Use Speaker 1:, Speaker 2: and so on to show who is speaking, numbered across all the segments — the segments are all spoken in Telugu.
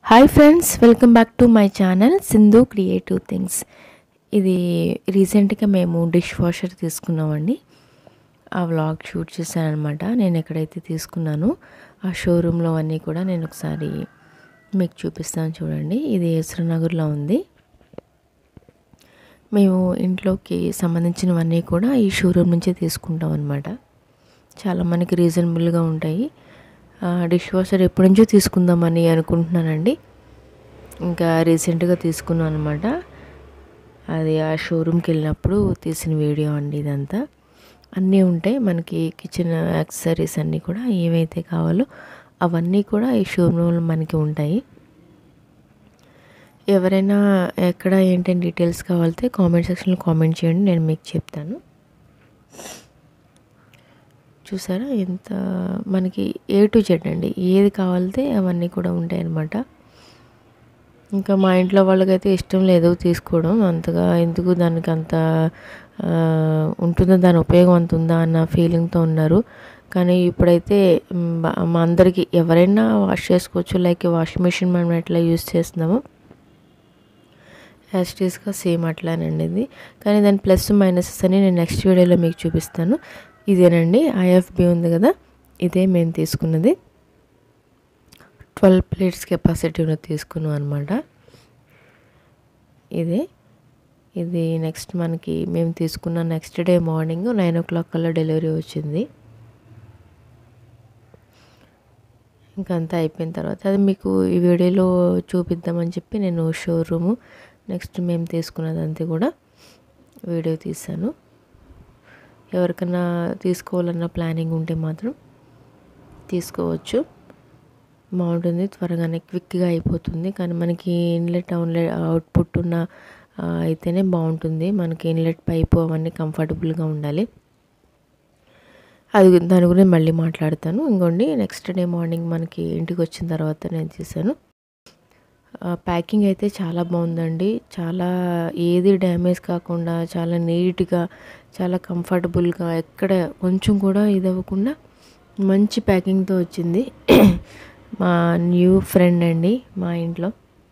Speaker 1: hi friends welcome back to my channel Sindhu creative things ఇది రీసెంట్గా మేము డిష్ వాషర్ తీసుకున్నామండి ఆ వ్లాగ్ షూట్ చేశాను అనమాట నేను ఎక్కడైతే తీసుకున్నానో ఆ షోరూంలో అన్నీ కూడా నేను ఒకసారి మీకు చూపిస్తాను చూడండి ఇది నగర్లో ఉంది మేము ఇంట్లోకి సంబంధించినవన్నీ కూడా ఈ షోరూమ్ నుంచే తీసుకుంటాం అనమాట చాలా మనకి రీజనబుల్గా ఉంటాయి డిష్ వాషర్ ఎప్పటి నుంచో తీసుకుందామని అనుకుంటున్నానండి ఇంకా రీసెంట్గా తీసుకున్నాను అనమాట అది ఆ షోరూమ్కి వెళ్ళినప్పుడు తీసిన వీడియో అండి ఇదంతా అన్నీ ఉంటాయి మనకి కిచెన్ యాక్సెసరీస్ అన్నీ కూడా ఏవైతే కావాలో అవన్నీ కూడా ఈ షోరూంలో మనకి ఉంటాయి ఎవరైనా ఎక్కడ ఏంటంటే డీటెయిల్స్ కావాలితే కామెంట్ సెక్షన్లో కామెంట్ చేయండి నేను మీకు చెప్తాను చూసారా ఎంత మనకి ఏ టు జెడ్ అండి ఏది కావాలితే అవన్నీ కూడా ఉంటాయి అన్నమాట ఇంకా మా ఇంట్లో వాళ్ళకైతే ఇష్టం లేదు తీసుకోవడం అంతగా ఎందుకు దానికి అంత ఉంటుందో దాని ఉపయోగం అంత ఉందా అన్న ఫీలింగ్తో ఉన్నారు కానీ ఇప్పుడైతే మా అందరికీ ఎవరైనా వాష్ చేసుకోవచ్చు లైక్ వాషింగ్ మిషన్ మనం ఎట్లా యూస్ చేస్తున్నామో యాస్టీస్గా సేమ్ అట్లానండి ఇది కానీ దాని ప్లస్ మైనసెస్ అని నేను నెక్స్ట్ వీడియోలో మీకు చూపిస్తాను ఇదేనండి ఐఎఫ్బి ఉంది కదా ఇదే మేము తీసుకున్నది ట్వెల్వ్ ప్లేట్స్ కెపాసిటీ ఉన్నది తీసుకున్నాం అనమాట ఇదే ఇది నెక్స్ట్ మనకి మేము తీసుకున్న next day morning nine o'clock కల్లా డెలివరీ వచ్చింది ఇంకంతా అయిపోయిన తర్వాత అది మీకు ఈ వీడియోలో చూపిద్దామని చెప్పి నేను షోరూము నెక్స్ట్ మేము తీసుకున్నదంతా కూడా వీడియో తీసాను ఎవరికైనా తీసుకోవాలన్న ప్లానింగ్ ఉంటే మాత్రం తీసుకోవచ్చు బాగుంటుంది త్వరగానే క్విక్గా అయిపోతుంది కానీ మనకి ఇన్లెట్ అవున్లెట్ అవుట్పుట్ ఉన్న అయితేనే బాగుంటుంది మనకి ఇన్లెట్ పైపు అవన్నీ కంఫర్టబుల్గా ఉండాలి అది దాని గురించి మళ్ళీ మాట్లాడతాను ఇంకోండి నెక్స్ట్ డే మార్నింగ్ మనకి ఇంటికి వచ్చిన తర్వాత నేను తీసాను ప్యాకింగ్ అయితే చాలా బాగుందండి చాలా ఏది డ్యామేజ్ కాకుండా చాలా నీట్గా చాలా కంఫర్టబుల్గా ఎక్కడ కొంచెం కూడా ఇది అవ్వకుండా మంచి ప్యాకింగ్తో వచ్చింది మా న్యూ ఫ్రెండ్ అండి మా ఇంట్లో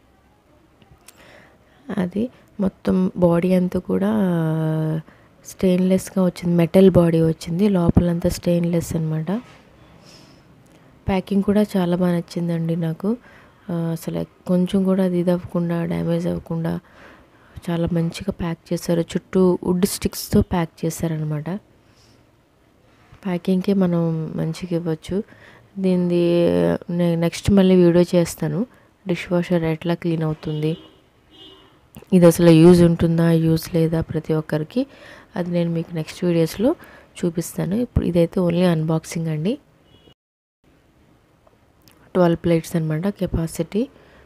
Speaker 1: అది మొత్తం బాడీ అంతా కూడా స్టెయిన్లెస్గా వచ్చింది మెటల్ బాడీ వచ్చింది లోపలంతా స్టెయిన్లెస్ అనమాట ప్యాకింగ్ కూడా చాలా బాగా నచ్చిందండి నాకు అసలు కొంచెం కూడా అది ఇది అవ్వకుండా డ్యామేజ్ అవ్వకుండా చాలా మంచిగా ప్యాక్ చేశారు చుట్టూ వుడ్ స్టిక్స్తో ప్యాక్ చేశారనమాట ప్యాకింగ్కి మనం మంచిగా ఇవ్వచ్చు దీనిది నెక్స్ట్ మళ్ళీ వీడియో చేస్తాను డిష్ వాషర్ ఎట్లా క్లీన్ అవుతుంది ఇది అసలు యూజ్ ఉంటుందా యూజ్ లేదా ప్రతి ఒక్కరికి అది నేను మీకు నెక్స్ట్ వీడియోస్లో చూపిస్తాను ఇప్పుడు ఇదైతే ఓన్లీ అన్బాక్సింగ్ అండి ట్వెల్వ్ ప్లేట్స్ అనమాట కెపాసిటీ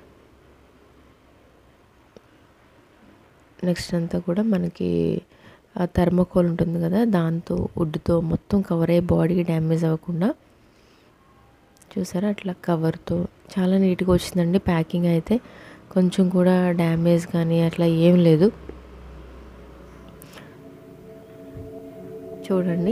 Speaker 1: నెక్స్ట్ అంతా కూడా మనకి ఆ థర్మోకోల్ ఉంటుంది కదా దాంతో వుడ్తో మొత్తం కవర్ అయ్యే బాడీ డ్యామేజ్ అవ్వకుండా చూసారా అట్లా కవర్తో చాలా నీట్గా వచ్చిందండి ప్యాకింగ్ అయితే కొంచెం కూడా డ్యామేజ్ కానీ అట్లా ఏం లేదు చూడండి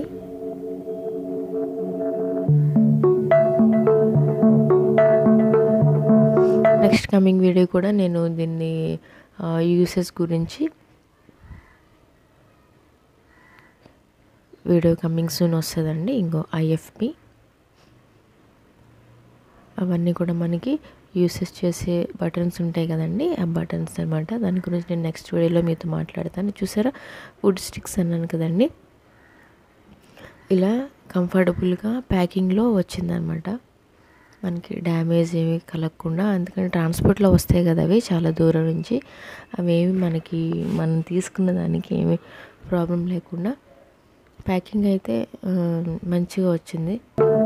Speaker 1: నెక్స్ట్ కమింగ్ వీడియో కూడా నేను దీన్ని యూసెస్ గురించి వీడియో కమింగ్ సూన్ వస్తుందండి ఇంకో ఐఎఫ్పి అవన్నీ కూడా మనకి యూసెస్ చేసే బటన్స్ ఉంటాయి కదండి ఆ బటన్స్ అనమాట దాని గురించి నేను నెక్స్ట్ వీడియోలో మీతో మాట్లాడతాను చూసారా వుడ్ స్టిక్స్ అన్నాను కదండి ఇలా కంఫర్టబుల్గా ప్యాకింగ్లో వచ్చిందనమాట మనకి డ్యామేజ్ ఏమి కలగకుండా అందుకని ట్రాన్స్పోర్ట్లో వస్తాయి కదా అవి చాలా దూరం నుంచి అవేమి మనకి మనం తీసుకున్న దానికి ఏమి ప్రాబ్లం లేకుండా ప్యాకింగ్ అయితే మంచిగా వచ్చింది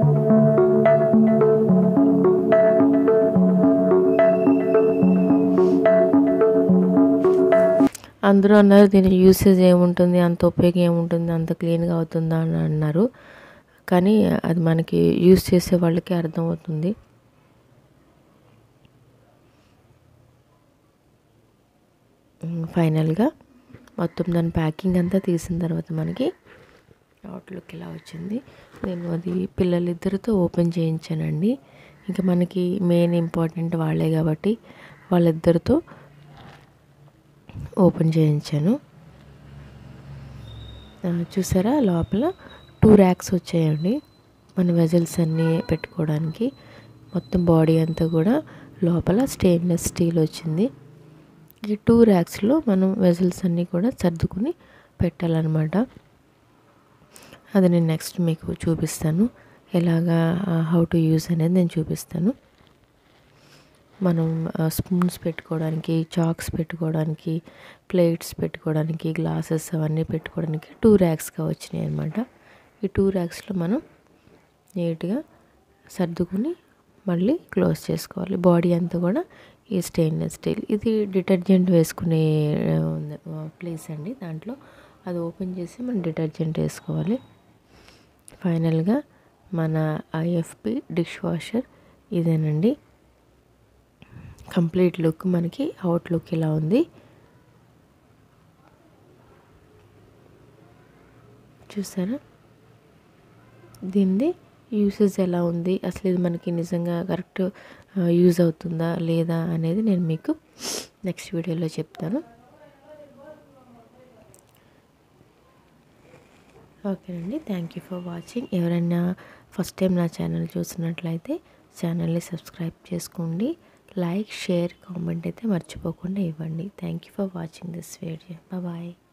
Speaker 1: అందరూ అన్నారు దీని యూసేజ్ ఏముంటుంది అంత ఉపయోగం ఏముంటుంది అంత క్లీన్గా అవుతుందా అని అన్నారు కానీ అది మనకి యూస్ చేసే వాళ్ళకి అర్థమవుతుంది ఫైనల్గా మొత్తం దాని ప్యాకింగ్ అంతా తీసిన తర్వాత మనకి అవుట్లుక్ ఇలా వచ్చింది నేను అది పిల్లలిద్దరితో ఓపెన్ చేయించానండి ఇంకా మనకి మెయిన్ ఇంపార్టెంట్ వాళ్ళే కాబట్టి వాళ్ళిద్దరితో ఓపెన్ చేయించాను ఆ, చూసారా లోపల టూ ర్యాక్స్ వచ్చాయండి మన వెజల్స్ అన్నీ పెట్టుకోవడానికి మొత్తం బాడీ అంతా కూడా లోపల స్టెయిన్లెస్ స్టీల్ వచ్చింది ఈ టూ ర్యాక్స్లో మనం వెజల్స్ అన్నీ కూడా సర్దుకుని పెట్టాలన్నమాట అది నేను నెక్స్ట్ మీకు చూపిస్తాను ఎలాగా హౌ టు యూజ్ అనేది నేను చూపిస్తాను మనం స్పూన్స్ పెట్టుకోవడానికి చాక్స్ పెట్టుకోవడానికి ప్లేట్స్ పెట్టుకోవడానికి గ్లాసెస్ అవన్నీ పెట్టుకోవడానికి టూ ర్యాక్స్గా వచ్చినాయి అనమాట ఈ టూ ర్యాక్స్లో మనం నీట్గా సర్దుకుని మళ్ళీ క్లోజ్ చేసుకోవాలి బాడీ అంతా కూడా ఈ స్టెయిన్లెస్ స్టీల్ ఇది డిటర్జెంట్ వేసుకునే ప్లేస్ అండి దాంట్లో అది ఓపెన్ చేసి మనం డిటర్జెంట్ వేసుకోవాలి ఫైనల్గా మన ఐఎఫ్పి డిష్ వాషర్ ఇదేనండి కంప్లీట్ లుక్ మనకి అవుట్ లుక్ ఇలా ఉంది చూసారా దీనిది యూసేజ్ ఎలా ఉంది అసలు ఇది మనకి నిజంగా కరెక్ట్ యూజ్ అవుతుందా లేదా అనేది నేను మీకు నెక్స్ట్ వీడియోలో చెప్తాను ఓకేనండి థ్యాంక్ యూ ఫర్ వాచింగ్ ఎవరైనా ఫస్ట్ టైం నా ఛానల్ చూసినట్లయితే ఛానల్ని సబ్స్క్రైబ్ చేసుకోండి లైక్ షేర్ కామెంట్ అయితే మర్చిపోకుండా ఇవ్వండి thank you for watching this video bye